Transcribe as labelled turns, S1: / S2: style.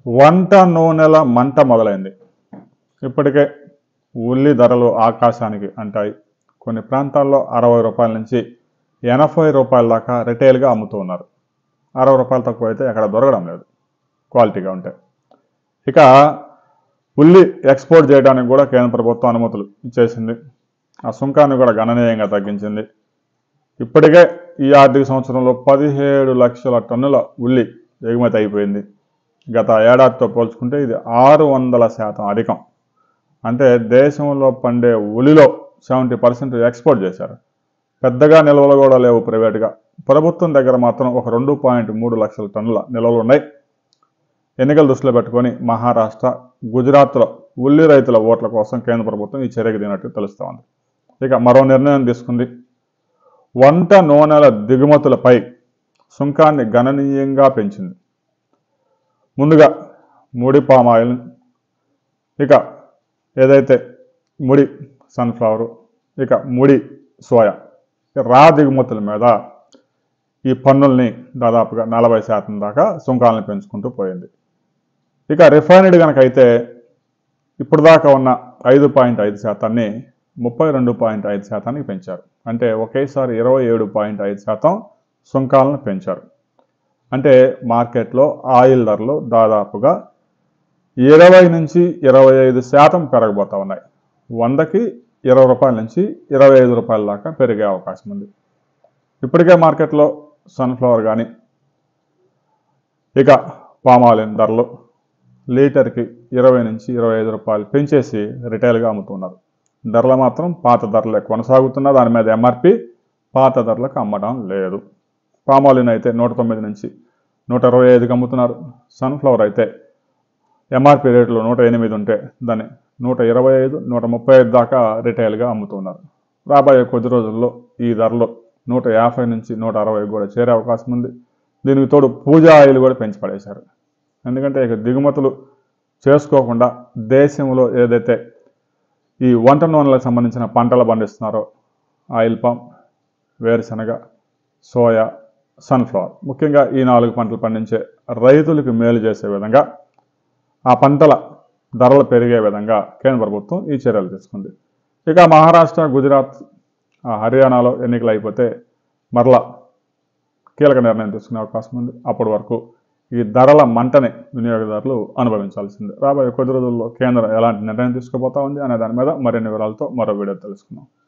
S1: వంట నూనెల మంట మొదలైంది ఇప్పటికే ఉల్లి ధరలు ఆకాశానికి అంటాయి కొన్ని ప్రాంతాల్లో అరవై రూపాయల నుంచి ఎనభై రూపాయల దాకా రిటైల్గా అమ్ముతూ ఉన్నారు అరవై రూపాయలు తక్కువ అయితే ఎక్కడ దొరకడం లేదు క్వాలిటీగా ఉంటే ఇక ఉల్లి ఎక్స్పోర్ట్ చేయడానికి కూడా కేంద్ర ప్రభుత్వం అనుమతులు ఇచ్చేసింది ఆ సుంకాన్ని కూడా గణనీయంగా తగ్గించింది ఇప్పటికే ఈ ఆర్థిక సంవత్సరంలో పదిహేడు లక్షల టన్నుల ఉల్లి ఎగుమతి అయిపోయింది గత ఏడాదితో పోల్చుకుంటే ఇది ఆరు వందల శాతం అధికం అంటే దేశంలో పండే ఉలిలో సెవెంటీ పర్సెంట్ ఎక్స్పోర్ట్ చేశారు పెద్దగా నిల్వలు కూడా లేవు ప్రైవేటుగా ప్రభుత్వం దగ్గర మాత్రం ఒక రెండు పాయింట్ మూడు లక్షల టన్నుల నిల్వలు ఉన్నాయి ఎన్నికలు దృష్టిలో పెట్టుకొని మహారాష్ట్ర గుజరాత్లో ఉల్లి రైతుల ఓట్ల కోసం కేంద్ర ప్రభుత్వం ఈ చర్యకు దిగినట్టు తెలుస్తూ ఉంది ఇక మరో నిర్ణయం తీసుకుంది వంట నూనెల దిగుమతులపై సుంకాన్ని గణనీయంగా పెంచింది ముందుగా ముడి పామ్ ఆయిల్ ఇక ఏదైతే ముడి సన్ఫ్లవర్ ఇక ముడి సోయా రా దిగుమతుల మీద ఈ పన్నుల్ని దాదాపుగా నలభై శాతం దాకా సుంకాలను పెంచుకుంటూ పోయింది ఇక రిఫైన్డ్ కనుక అయితే ఇప్పుడు దాకా ఉన్న ఐదు పాయింట్ ఐదు శాతాన్ని ముప్పై రెండు పాయింట్ ఐదు శాతానికి పెంచారు అంటే ఒకేసారి ఇరవై ఏడు పాయింట్ ఐదు శాతం సుంకాలను పెంచారు అంటే మార్కెట్లో ఆయిల్ ధరలు దాదాపుగా ఇరవై నుంచి ఇరవై ఐదు శాతం పెరగబోతా ఉన్నాయి వందకి ఇరవై రూపాయల నుంచి ఇరవై ఐదు రూపాయల దాకా పెరిగే అవకాశం ఉంది ఇప్పటికే మార్కెట్లో సన్ఫ్లవర్ కానీ ఇక పామాలిన్ ధరలు లీటర్కి ఇరవై నుంచి ఇరవై ఐదు రూపాయలు పెంచేసి రిటైల్గా అమ్ముతున్నారు ధరలు మాత్రం పాత ధరలే కొనసాగుతున్నా దాని మీద ఎంఆర్పి పాత ధరలకు అమ్మడం లేదు పామాలిన్ అయితే నూట తొమ్మిది నుంచి నూట ఇరవై ఐదుకి అమ్ముతున్నారు సన్ఫ్లవర్ అయితే ఎంఆర్పి రేట్లో నూట ఎనిమిది ఉంటే దాన్ని నూట ఇరవై ఐదు నూట ముప్పై ఐదు దాకా రిటైల్గా అమ్ముతున్నారు రాబోయే కొద్ది రోజుల్లో ఈ ధరలు నూట యాభై నుంచి నూట అరవై కూడా చేరే అవకాశం ఉంది దీనికి తోడు పూజా ఆయిల్ కూడా పెంచి పడేశారు ఎందుకంటే ఇక దిగుమతులు చేసుకోకుండా దేశంలో ఏదైతే ఈ వంట నూనెలకు సంబంధించిన పంటలు పండిస్తున్నారో ఆయిల్ పామ్ వేరుశనగ సోయా సన్ఫ్లవర్ ముఖ్యంగా ఈ నాలుగు పంటలు పండించే రైతులకు మేలు చేసే విధంగా ఆ పంటల ధరలు పెరిగే విధంగా కేంద్ర ప్రభుత్వం ఈ చర్యలు తీసుకుంది ఇక మహారాష్ట్ర గుజరాత్ ఆ హర్యానాలో ఎన్నికలు అయిపోతే మరలా కీలక నిర్ణయం తీసుకునే అవకాశం ఉంది అప్పటి వరకు ఈ ధరల మంటని వినియోగదారులు అనుభవించాల్సిందే రాబోయే కొద్ది రోజుల్లో కేంద్రం ఎలాంటి నిర్ణయం తీసుకోబోతా ఉంది అనే దాని మీద మరిన్ని వివరాలతో మరో వీడియో తెలుసుకుందాం